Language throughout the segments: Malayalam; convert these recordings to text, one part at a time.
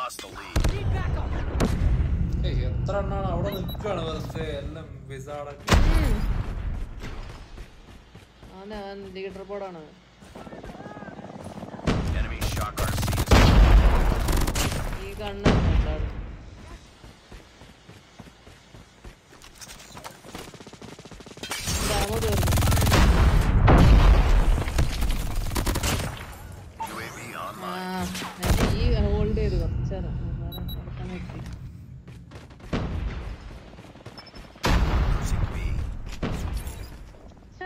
lost the lead. ഏയ് എത്ര എണ്ണാണ് അവിടെ നിൽക്കുകയാണ് വെറുതെ എല്ലാം വിസാടൊക്കെ അവൻ അവൻ ലീഡർ ബോർഡാണ് Enemy shock RC is ഈ കണ്ണ് എല്ലാവരും ഡാമോ തീർന്നു UAV ആ online. എന്റെ ഈ ഹോൾഡ് ചെയ്ത് കുറച്ചേരം അടുക്കാൻ പറ്റി Losing B. ഛെ.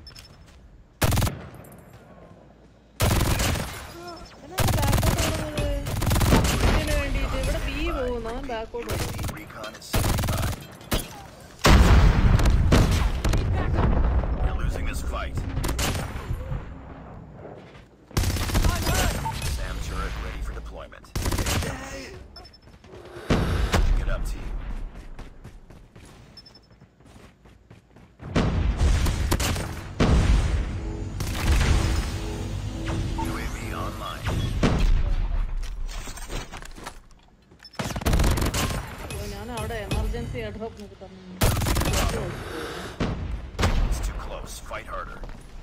ഇവനെന്താ back out ഓടുന്നത്? ഇതിന് വേണ്ടിയിട്ട് ഇവിടെ ബി പോകുന്നു അവൻ ബാക്കോട്ട് ഓടും UAV recon is 75. You're losing this fight. SAM turret ready for deployment. Get up, team. UAV online. അപ്പൊ ഞാൻ അവിടെ എമർജൻസി എയർഡ്രോപ്പ് നോക്കി പറഞ്ഞു It's too close. Fight harder.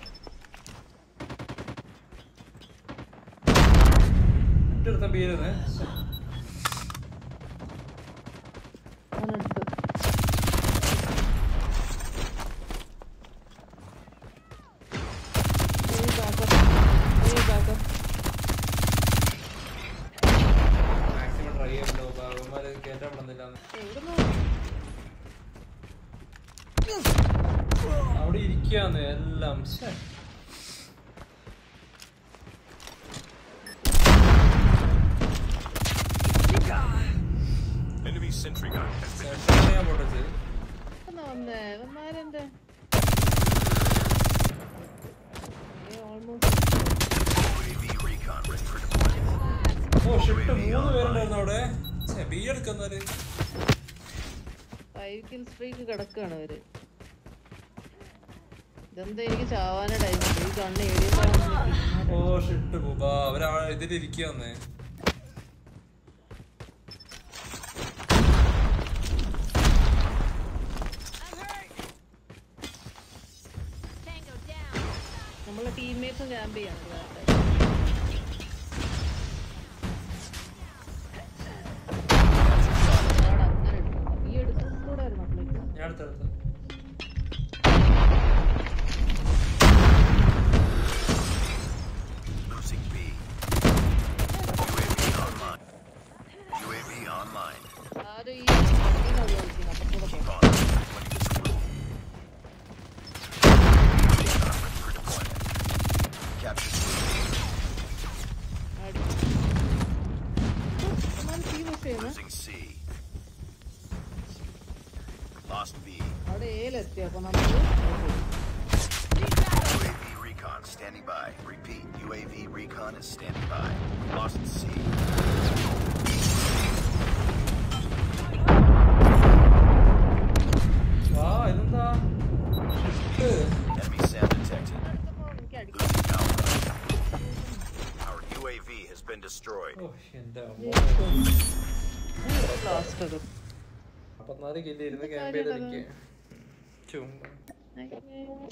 എന്റെ അടുത്ത ബീരുന്ന് അവനെടുത്ത് ഒരു backup. ഒരു backup. മാക്സിമം ട്രൈ ചെയ്യണ്ടോ അവന്മാര് കേറ്റാൻ പറ്റുന്നില്ല എവിടുന്നാ? അവിടെ ഇരിക്കാന്ന് എല്ലാം ശ്ശെ. Enemy sentry gun has central ഞാൻ പൊട്ടിച്ച് എവിടുന്നാ വന്നേ? ഇവന്മാരെന്റെ ഏ, almost UAV recon ready for deployment. ഓ ഷിട്ട് മൂന്ന് പേരുണ്ടായിരുന്നു അവിടെ ഛെ, ബി എടുക്കുന്നവര് ഫൈവ് കിൽ സ്ട്രീക്ക് കിടക്കാണ് അവര് ഇതെന്താ എനിക്ക് ചാവാന ടൈം ഈ കണ്ണ് ഏടിയ ഓ ഷിട്ട് ബുബ അവര് ഇതിലിരിക്കാന്ന് നമ്മളെ ടീംമേറ്റ്സും ക്യാമ്പ് ചെയ്യാണ് അങ്ങനെ എടുക്കും ഈ എടുക്കൂടായിരുന്നു അപ്പോഴേക്കും ഞാൻ അടുത്തടുത്ത് Losing B. UAV online. UAV online. ആരും ഈ വണ്ടിയിൽ ഉപയോഗിക്കുന്നു അപ്പുറത്തൂടെ Keep പോകും on. Winning this room. Recon ready for deployment. Capture C. അടി നമ്മൾ ടീം പുഷ് ചെയ്യുന്നു Losing C. Lost B. അവിടെ ഏലെത്തി അപ്പൊ നമുക്ക് UAV recon standing by. Repeat. UAV recon is standing by. Lost C. വാ ഇതെന്താ ഷിട്ട് Enemy SAM detected. എനിക്ക് അടി Losing Alpha. Our UAV has been destroyed. ഓ എന്റെ ലാസ്റ്റ് അത് അപ്പത്തിനാല് കില്ല് ഇരുന്ന് ക്യാമ്പ് ചെയ്തിരിക്കുക ചുമ്മാ അയ്യേ.